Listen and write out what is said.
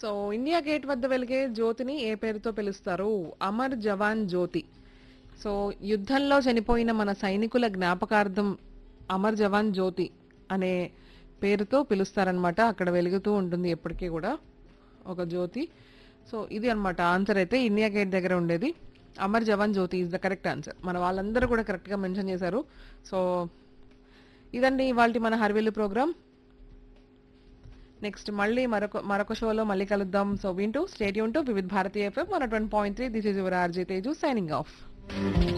so India gate వద్ద వెలిగే జ్యోతిని ఏ పేరుతో పిలుస్తారు అమర్ జవాన్ జ్యోతి సో యుద్ధంలో చనిపోయిన మన సైనికుల జ్ఞాపకార్థం అమర్ జవాన్ జ్యోతి అనే పేరుతో పిలుస్తారనమాట అక్కడ వెలుగుతూ ఉంటుంది ఎప్పటికీ కూడా ఒక జ్యోతి సో ఇది అన్నమాట ఆన్సర్ అయితే ఇండియా గేట్ దగ్గర ఉండేది Amar Jawan Jyoti is the correct answer మన వాళ్ళందరూ కూడా కరెక్ట్గా మెన్షన్ చేశారు సో ఇదండి ఇవాళ మన హర్వేలు ప్రోగ్రామ్ నెక్స్ట్ మళ్ళీ మరొక మరొక షోలో మళ్ళీ కలుద్దాం సో వింటూ stadium to Vividh Bharatiya FM one twenty point three this is your RJ Teju signing of